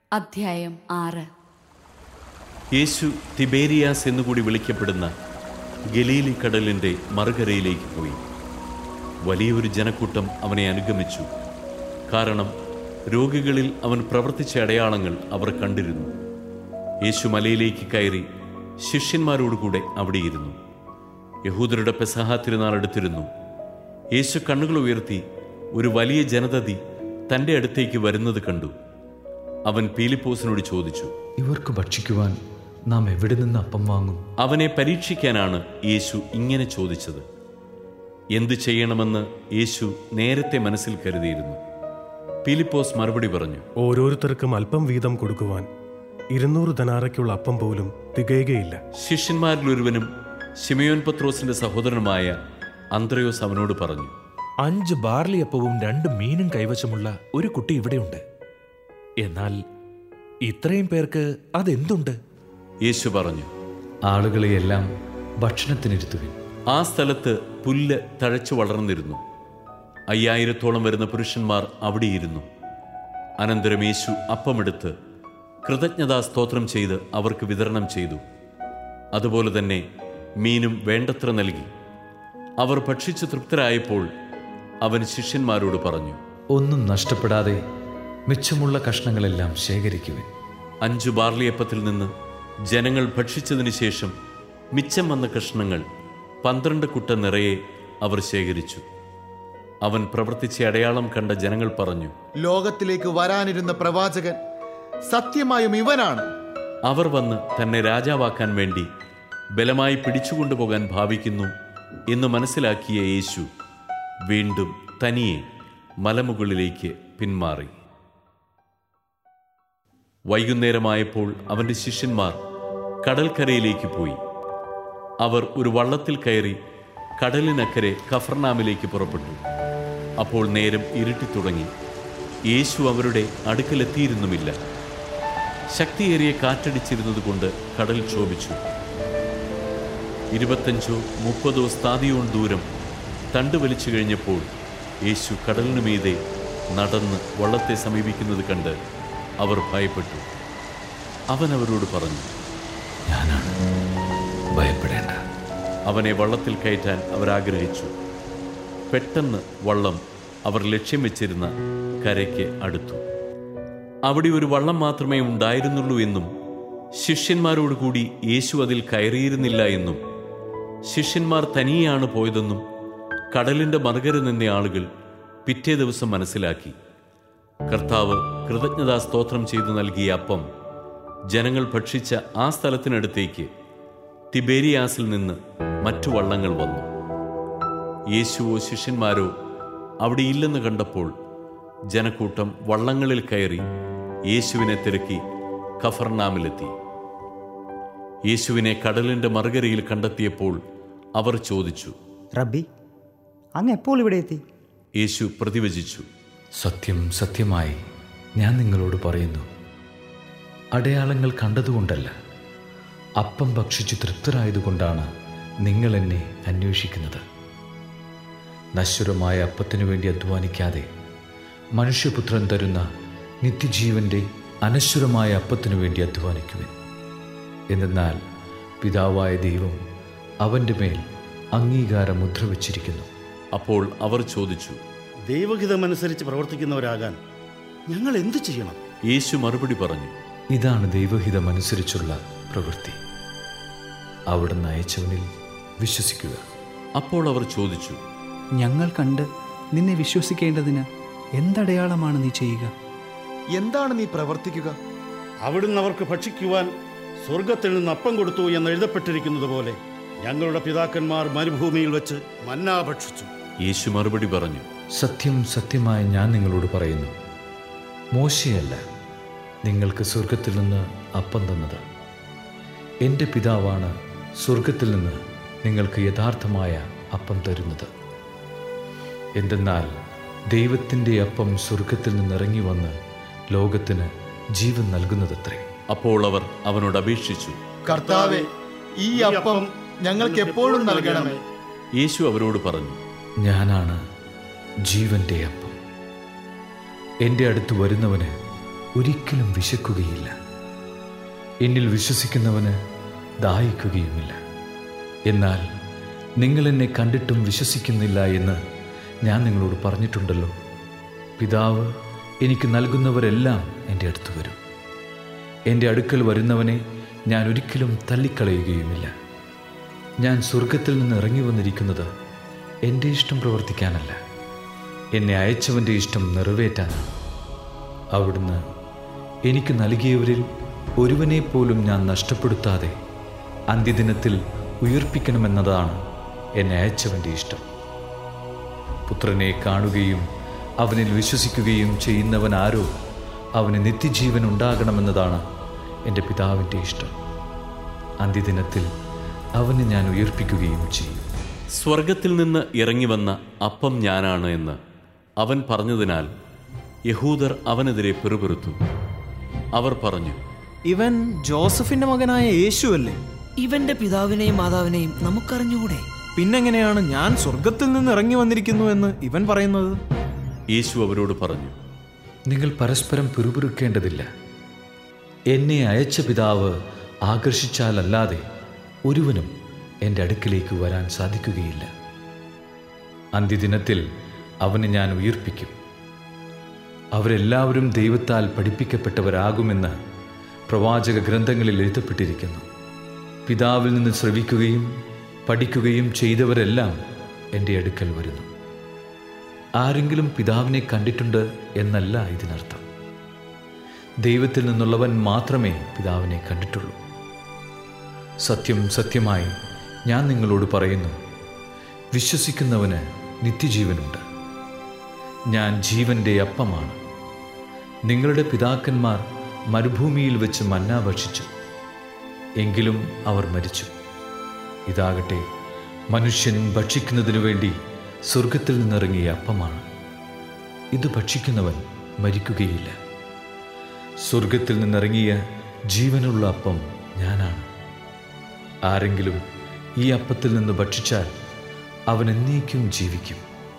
അധ്യായം ആറ് യേശു തിബേരിയാസ് എന്നുകൂടി വിളിക്കപ്പെടുന്ന ഗലീലി കടലിന്റെ മറുകരയിലേക്ക് പോയി വലിയൊരു ജനക്കൂട്ടം അവനെ അനുഗമിച്ചു കാരണം രോഗികളിൽ അവൻ പ്രവർത്തിച്ച അടയാളങ്ങൾ അവർ കണ്ടിരുന്നു യേശു മലയിലേക്ക് കയറി ശിഷ്യന്മാരോടുകൂടെ അവിടെയിരുന്നു യഹൂദരുടെ പെസഹ തിരുനാൾ എടുത്തിരുന്നു യേശു കണ്ണുകൾ ഉയർത്തി ഒരു വലിയ ജനതതി തൻ്റെ അടുത്തേക്ക് വരുന്നത് കണ്ടു അവൻ പീലിപ്പോസിനോട് ചോദിച്ചു ഇവർക്ക് ഭക്ഷിക്കുവാൻ നാം എവിടെ നിന്ന് അപ്പം വാങ്ങും അവനെ പരീക്ഷിക്കാനാണ് യേശു ഇങ്ങനെ ചോദിച്ചത് എന്തു ചെയ്യണമെന്ന് യേശു നേരത്തെ മനസ്സിൽ കരുതിയിരുന്നു പീലിപ്പോസ് മറുപടി പറഞ്ഞു ഓരോരുത്തർക്കും അല്പം വീതം കൊടുക്കുവാൻ ഇരുന്നൂറ് ധനാറയ്ക്കുള്ള അപ്പം പോലും തികയുകയില്ല ശിഷ്യന്മാരിലൊരുവനും ശിമയോൻ പത്രോസിന്റെ സഹോദരനുമായ അന്ത്രയോസ് അവനോട് പറഞ്ഞു അഞ്ച് ബാർലിയപ്പവും രണ്ട് മീനും കൈവശമുള്ള ഒരു കുട്ടി ഇവിടെയുണ്ട് എന്നാൽ ഇത്രയും പേർക്ക് അതെന്തുണ്ട് യേശു പറഞ്ഞു ആളുകളെയെല്ലാം ഭക്ഷണത്തിനിരുത്തുവിൻ ആ സ്ഥലത്ത് പുല്ല് തഴച്ചു വളർന്നിരുന്നു അയ്യായിരത്തോളം വരുന്ന പുരുഷന്മാർ അവിടെയിരുന്നു അനന്തരം യേശു അപ്പമെടുത്ത് കൃതജ്ഞതാ സ്തോത്രം ചെയ്ത് അവർക്ക് വിതരണം ചെയ്തു അതുപോലെ തന്നെ മീനും വേണ്ടത്ര നൽകി അവർ ഭക്ഷിച്ചു തൃപ്തരായപ്പോൾ അവൻ ശിഷ്യന്മാരോട് പറഞ്ഞു ഒന്നും നഷ്ടപ്പെടാതെ മിച്ചമുള്ള കഷ്ണങ്ങളെല്ലാം ശേഖരിക്കുവിൻ അഞ്ചു ബാർലിയപ്പത്തിൽ നിന്ന് ജനങ്ങൾ ഭക്ഷിച്ചതിനു ശേഷം മിച്ചം വന്ന കഷ്ണങ്ങൾ പന്ത്രണ്ട് കുട്ട നിറയെ അവർ ശേഖരിച്ചു അവൻ പ്രവർത്തിച്ച അടയാളം കണ്ട ജനങ്ങൾ പറഞ്ഞു ലോകത്തിലേക്ക് വരാനിരുന്ന പ്രവാചകൻ സത്യമായും ഇവനാണ് അവർ വന്ന് തന്നെ രാജാവാക്കാൻ വേണ്ടി ബലമായി പിടിച്ചുകൊണ്ടുപോകാൻ ഭാവിക്കുന്നു എന്ന് മനസ്സിലാക്കിയ യേശു വീണ്ടും തനിയെ മലമുകളിലേക്ക് പിന്മാറി വൈകുന്നേരമായപ്പോൾ അവന്റെ ശിഷ്യന്മാർ കടൽക്കരയിലേക്ക് പോയി അവർ ഒരു വള്ളത്തിൽ കയറി കടലിനക്കരെ കഫർനാമിലേക്ക് പുറപ്പെട്ടു അപ്പോൾ നേരം ഇരുട്ടിത്തുടങ്ങി യേശു അവരുടെ അടുക്കലെത്തിയിരുന്നുമില്ല ശക്തിയേറിയ കാറ്റടിച്ചിരുന്നതുകൊണ്ട് കടൽ ക്ഷോഭിച്ചു ഇരുപത്തഞ്ചോ മുപ്പതോ സ്ഥാതിയോൺ ദൂരം തണ്ട് വലിച്ചു കഴിഞ്ഞപ്പോൾ യേശു കടലിനു മീതെ നടന്ന് വള്ളത്തെ സമീപിക്കുന്നത് കണ്ട് അവർ ഭയപ്പെട്ടു അവൻ അവരോട് പറഞ്ഞു ഞാനാണ് ഭയപ്പെടേണ്ട അവനെ വള്ളത്തിൽ കയറ്റാൻ അവർ ആഗ്രഹിച്ചു പെട്ടെന്ന് വള്ളം അവർ ലക്ഷ്യം വെച്ചിരുന്ന കരയ്ക്ക് അടുത്തു അവിടെ ഒരു വള്ളം മാത്രമേ ഉണ്ടായിരുന്നുള്ളൂ എന്നും ശിഷ്യന്മാരോടുകൂടി യേശു അതിൽ കയറിയിരുന്നില്ല എന്നും ശിഷ്യന്മാർ തനിയെയാണ് പോയതെന്നും കടലിന്റെ മറുകര നിന്ന ആളുകൾ പിറ്റേ ദിവസം മനസ്സിലാക്കി കർത്താവ് കൃതജ്ഞതാ സ്തോത്രം ചെയ്തു നൽകിയ അപ്പം ജനങ്ങൾ ഭക്ഷിച്ച ആ സ്ഥലത്തിനടുത്തേക്ക് തിബേരിയാസിൽ നിന്ന് മറ്റു വള്ളങ്ങൾ വന്നു യേശുവോ ശിഷ്യന്മാരോ അവിടെ ഇല്ലെന്ന് കണ്ടപ്പോൾ ജനക്കൂട്ടം വള്ളങ്ങളിൽ കയറി യേശുവിനെ തിരക്കി കഫർനാമിലെത്തി യേശുവിനെ കടലിന്റെ മറുകരയിൽ കണ്ടെത്തിയപ്പോൾ അവർ ചോദിച്ചു റബ്ബി അങ്ങ് എപ്പോൾ ഇവിടെ എത്തി യേശു പ്രതിവചിച്ചു സത്യം സത്യമായി ഞാൻ നിങ്ങളോട് പറയുന്നു അടയാളങ്ങൾ കണ്ടതുകൊണ്ടല്ല അപ്പം ഭക്ഷിച്ചു തൃപ്തരായതുകൊണ്ടാണ് നിങ്ങൾ എന്നെ അന്വേഷിക്കുന്നത് നശ്വരമായ അപ്പത്തിനു വേണ്ടി അധ്വാനിക്കാതെ മനുഷ്യപുത്രൻ തരുന്ന നിത്യജീവന്റെ അനശ്വരമായ അപ്പത്തിനു വേണ്ടി അധ്വാനിക്കുവിൻ എന്തെന്നാൽ പിതാവായ ദൈവം അവൻ്റെ മേൽ അംഗീകാരം മുദ്ര വച്ചിരിക്കുന്നു അപ്പോൾ അവർ ചോദിച്ചു ദൈവഹിതമനുസരിച്ച് പ്രവർത്തിക്കുന്നവരാകാൻ ഞങ്ങൾ എന്തു ചെയ്യണം യേശു മറുപടി പറഞ്ഞു ഇതാണ് ദൈവഹിതമനുസരിച്ചുള്ള പ്രവൃത്തി അവിടുന്ന് അയച്ചവനിൽ വിശ്വസിക്കുക അപ്പോൾ അവർ ചോദിച്ചു ഞങ്ങൾ കണ്ട് നിന്നെ വിശ്വസിക്കേണ്ടതിന് എന്തടയാളമാണ് നീ ചെയ്യുക എന്താണ് നീ പ്രവർത്തിക്കുക അവിടുന്ന് അവർക്ക് ഭക്ഷിക്കുവാൻ സ്വർഗത്തിൽ നിന്ന് അപ്പം കൊടുത്തു എന്ന് എഴുതപ്പെട്ടിരിക്കുന്നത് പോലെ ഞങ്ങളുടെ പിതാക്കന്മാർ മരുഭൂമിയിൽ വെച്ച് മന്നാ ഭക്ഷിച്ചു യേശു മറുപടി പറഞ്ഞു സത്യം സത്യമായി ഞാൻ നിങ്ങളോട് പറയുന്നു മോശയല്ല നിങ്ങൾക്ക് സ്വർഗത്തിൽ നിന്ന് അപ്പം തന്നത് എൻ്റെ പിതാവാണ് സ്വർഗത്തിൽ നിന്ന് നിങ്ങൾക്ക് യഥാർത്ഥമായ അപ്പം തരുന്നത് എന്തെന്നാൽ ദൈവത്തിൻ്റെ അപ്പം സ്വർഗത്തിൽ നിന്ന് ഇറങ്ങി വന്ന് ലോകത്തിന് ജീവൻ നൽകുന്നതത്രേ അപ്പോൾ അവർ അവനോട് അപേക്ഷിച്ചു കർത്താവെ ഈ അപ്പം ഞങ്ങൾക്ക് എപ്പോഴും നൽകണമേ യേശു അവരോട് പറഞ്ഞു ഞാനാണ് ജീവന്റെ അപ്പം എൻ്റെ അടുത്ത് വരുന്നവന് ഒരിക്കലും വിശക്കുകയില്ല എന്നിൽ വിശ്വസിക്കുന്നവന് ദാഹിക്കുകയുമില്ല എന്നാൽ നിങ്ങൾ എന്നെ കണ്ടിട്ടും വിശ്വസിക്കുന്നില്ല എന്ന് ഞാൻ നിങ്ങളോട് പറഞ്ഞിട്ടുണ്ടല്ലോ പിതാവ് എനിക്ക് നൽകുന്നവരെല്ലാം എൻ്റെ അടുത്ത് വരും എൻ്റെ അടുക്കൽ വരുന്നവനെ ഞാൻ ഒരിക്കലും തള്ളിക്കളയുകയുമില്ല ഞാൻ സ്വർഗത്തിൽ നിന്ന് ഇറങ്ങി വന്നിരിക്കുന്നത് എൻ്റെ ഇഷ്ടം പ്രവർത്തിക്കാനല്ല എന്നെ അയച്ചവൻ്റെ ഇഷ്ടം നിറവേറ്റാനാണ് അവിടുന്ന് എനിക്ക് നൽകിയവരിൽ ഒരുവനെ പോലും ഞാൻ നഷ്ടപ്പെടുത്താതെ അന്ത്യദിനത്തിൽ ഉയർപ്പിക്കണമെന്നതാണ് എന്നെ അയച്ചവൻ്റെ ഇഷ്ടം പുത്രനെ കാണുകയും അവനിൽ വിശ്വസിക്കുകയും ചെയ്യുന്നവൻ ആരോ അവന് നിത്യജീവൻ ഉണ്ടാകണമെന്നതാണ് എൻ്റെ പിതാവിൻ്റെ ഇഷ്ടം അന്ത്യദിനത്തിൽ അവനെ ഞാൻ ഉയർപ്പിക്കുകയും ചെയ്യും സ്വർഗത്തിൽ നിന്ന് ഇറങ്ങി വന്ന അപ്പം ഞാനാണ് എന്ന് അവൻ പറഞ്ഞതിനാൽ യഹൂദർ അവനെതിരെ പെറുപെറുത്തു അവർ പറഞ്ഞു ഇവൻ ജോസഫിന്റെ മകനായ യേശു അല്ലേ ഇവന്റെ പിതാവിനെയും മാതാവിനെയും നമുക്കറിഞ്ഞുകൂടെ പിന്നെങ്ങനെയാണ് ഞാൻ സ്വർഗത്തിൽ നിന്ന് ഇറങ്ങി വന്നിരിക്കുന്നു എന്ന് ഇവൻ പറയുന്നത് യേശു അവരോട് പറഞ്ഞു നിങ്ങൾ പരസ്പരം പിറുപിറുക്കേണ്ടതില്ല എന്നെ അയച്ച പിതാവ് ആകർഷിച്ചാലല്ലാതെ ഒരുവനും എൻ്റെ അടുക്കിലേക്ക് വരാൻ സാധിക്കുകയില്ല അന്ത്യദിനത്തിൽ അവനെ ഞാൻ ഉയർപ്പിക്കും അവരെല്ലാവരും ദൈവത്താൽ പഠിപ്പിക്കപ്പെട്ടവരാകുമെന്ന് പ്രവാചക ഗ്രന്ഥങ്ങളിൽ എഴുതപ്പെട്ടിരിക്കുന്നു പിതാവിൽ നിന്ന് ശ്രവിക്കുകയും പഠിക്കുകയും ചെയ്തവരെല്ലാം എൻ്റെ അടുക്കൽ വരുന്നു ആരെങ്കിലും പിതാവിനെ കണ്ടിട്ടുണ്ട് എന്നല്ല ഇതിനർത്ഥം ദൈവത്തിൽ നിന്നുള്ളവൻ മാത്രമേ പിതാവിനെ കണ്ടിട്ടുള്ളൂ സത്യം സത്യമായി ഞാൻ നിങ്ങളോട് പറയുന്നു വിശ്വസിക്കുന്നവന് നിത്യജീവനുണ്ട് ഞാൻ ജീവന്റെ അപ്പമാണ് നിങ്ങളുടെ പിതാക്കന്മാർ മരുഭൂമിയിൽ വെച്ച് മന്ന ഭക്ഷിച്ചു എങ്കിലും അവർ മരിച്ചു ഇതാകട്ടെ മനുഷ്യൻ ഭക്ഷിക്കുന്നതിനു വേണ്ടി സ്വർഗത്തിൽ നിന്നിറങ്ങിയ അപ്പമാണ് ഇത് ഭക്ഷിക്കുന്നവൻ മരിക്കുകയില്ല സ്വർഗത്തിൽ നിന്നിറങ്ങിയ ജീവനുള്ള അപ്പം ഞാനാണ് ആരെങ്കിലും ഈ അപ്പത്തിൽ നിന്ന് ഭക്ഷിച്ചാൽ അവൻ എന്നേക്കും ജീവിക്കും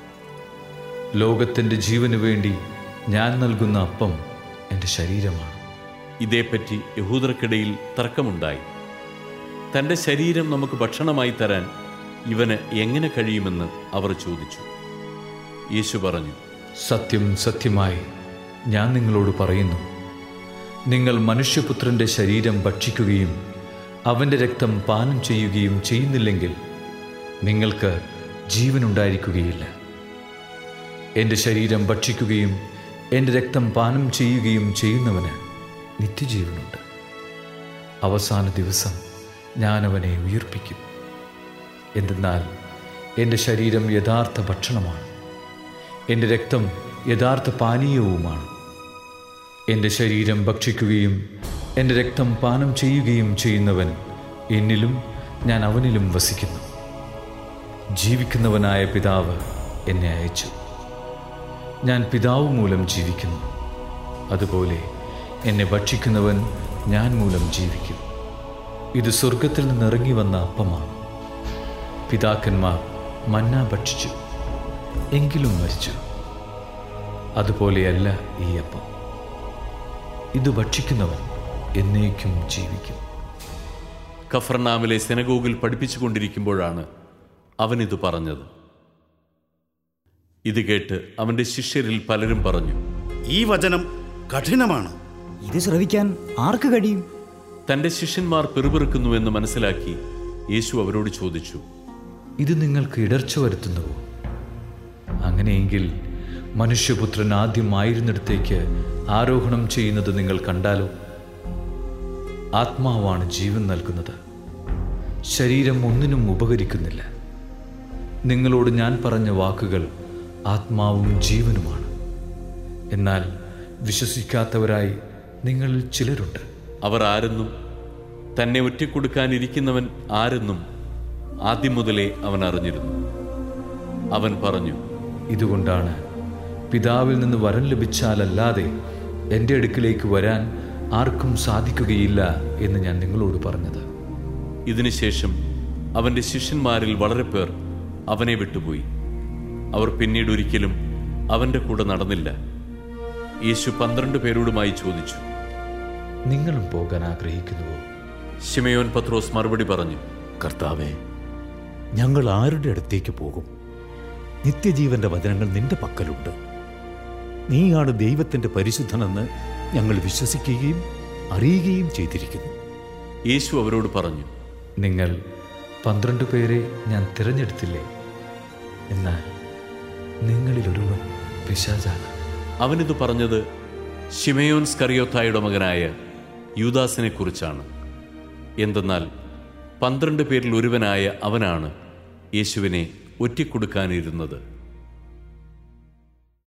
ലോകത്തിൻ്റെ ജീവന് വേണ്ടി ഞാൻ നൽകുന്ന അപ്പം എൻ്റെ ശരീരമാണ് ഇതേപ്പറ്റി യഹൂദർക്കിടയിൽ തർക്കമുണ്ടായി തൻ്റെ ശരീരം നമുക്ക് ഭക്ഷണമായി തരാൻ ഇവന് എങ്ങനെ കഴിയുമെന്ന് അവർ ചോദിച്ചു യേശു പറഞ്ഞു സത്യം സത്യമായി ഞാൻ നിങ്ങളോട് പറയുന്നു നിങ്ങൾ മനുഷ്യപുത്രൻ്റെ ശരീരം ഭക്ഷിക്കുകയും അവൻ്റെ രക്തം പാനം ചെയ്യുകയും ചെയ്യുന്നില്ലെങ്കിൽ നിങ്ങൾക്ക് ജീവനുണ്ടായിരിക്കുകയില്ല എൻ്റെ ശരീരം ഭക്ഷിക്കുകയും എൻ്റെ രക്തം പാനം ചെയ്യുകയും ചെയ്യുന്നവന് നിത്യജീവനുണ്ട് അവസാന ദിവസം ഞാൻ അവനെ ഉയർപ്പിക്കും എന്തെന്നാൽ എൻ്റെ ശരീരം യഥാർത്ഥ ഭക്ഷണമാണ് എൻ്റെ രക്തം യഥാർത്ഥ പാനീയവുമാണ് എൻ്റെ ശരീരം ഭക്ഷിക്കുകയും എൻ്റെ രക്തം പാനം ചെയ്യുകയും ചെയ്യുന്നവൻ എന്നിലും ഞാൻ അവനിലും വസിക്കുന്നു ജീവിക്കുന്നവനായ പിതാവ് എന്നെ അയച്ചു ഞാൻ പിതാവ് മൂലം ജീവിക്കുന്നു അതുപോലെ എന്നെ ഭക്ഷിക്കുന്നവൻ ഞാൻ മൂലം ജീവിക്കും ഇത് സ്വർഗത്തിൽ നിന്നിറങ്ങി വന്ന അപ്പമാണ് പിതാക്കന്മാർ മന്ന ഭക്ഷിച്ചു എങ്കിലും മരിച്ചു അതുപോലെയല്ല ഈ അപ്പം ഇത് ഭക്ഷിക്കുന്നവൻ എന്നേക്കും ജീവിക്കും കഫർനാമിലെ സെനഗോഗിൽ പഠിപ്പിച്ചുകൊണ്ടിരിക്കുമ്പോഴാണ് അവനിത് പറഞ്ഞത് ഇത് കേട്ട് അവന്റെ ശിഷ്യരിൽ പലരും പറഞ്ഞു ഈ വചനം കഠിനമാണ് ഇത് ശ്രവിക്കാൻ ആർക്ക് കഴിയും തന്റെ ശിഷ്യന്മാർ പെറുപെറുക്കുന്നുവെന്ന് മനസ്സിലാക്കി യേശു അവരോട് ചോദിച്ചു ഇത് നിങ്ങൾക്ക് ഇടർച്ച വരുത്തുന്നുവോ അങ്ങനെയെങ്കിൽ മനുഷ്യപുത്രൻ ആദ്യമായിരുന്നിടത്തേക്ക് ആരോഹണം ചെയ്യുന്നത് നിങ്ങൾ കണ്ടാലോ ആത്മാവാണ് ജീവൻ നൽകുന്നത് ശരീരം ഒന്നിനും ഉപകരിക്കുന്നില്ല നിങ്ങളോട് ഞാൻ പറഞ്ഞ വാക്കുകൾ ആത്മാവും ജീവനുമാണ് എന്നാൽ വിശ്വസിക്കാത്തവരായി നിങ്ങളിൽ ചിലരുണ്ട് അവർ ആരെന്നും തന്നെ ഒറ്റക്കൊടുക്കാനിരിക്കുന്നവൻ ആരെന്നും ആദ്യം മുതലേ അവൻ അറിഞ്ഞിരുന്നു അവൻ പറഞ്ഞു ഇതുകൊണ്ടാണ് പിതാവിൽ നിന്ന് വരം ലഭിച്ചാലല്ലാതെ എൻ്റെ അടുക്കിലേക്ക് വരാൻ ആർക്കും സാധിക്കുകയില്ല എന്ന് ഞാൻ നിങ്ങളോട് പറഞ്ഞത് ഇതിനുശേഷം അവന്റെ ശിഷ്യന്മാരിൽ വളരെ പേർ അവനെ വിട്ടുപോയി അവർ പിന്നീട് ഒരിക്കലും അവന്റെ കൂടെ നടന്നില്ല യേശു പന്ത്രണ്ട് പേരോടുമായി ചോദിച്ചു നിങ്ങളും പോകാൻ ആഗ്രഹിക്കുന്നുവോ ശിമയോൻ പത്രോസ് മറുപടി പറഞ്ഞു കർത്താവെ ഞങ്ങൾ ആരുടെ അടുത്തേക്ക് പോകും നിത്യജീവന്റെ വചനങ്ങൾ നിന്റെ പക്കലുണ്ട് നീയാണ് ദൈവത്തിന്റെ പരിശുദ്ധനെന്ന് ഞങ്ങൾ വിശ്വസിക്കുകയും അറിയുകയും ചെയ്തിരിക്കുന്നു യേശു അവരോട് പറഞ്ഞു നിങ്ങൾ പന്ത്രണ്ട് പേരെ ഞാൻ തിരഞ്ഞെടുത്തില്ലേ എന്നാൽ നിങ്ങളിൽ ഒരുവൻ പിശാചാണ് അവനിത് പറഞ്ഞത് ഷിമയോൻ സ്കറിയോത്തായുടെ മകനായ യൂദാസിനെ കുറിച്ചാണ് എന്തെന്നാൽ പന്ത്രണ്ട് പേരിൽ ഒരുവനായ അവനാണ് യേശുവിനെ ഒറ്റിക്കൊടുക്കാനിരുന്നത്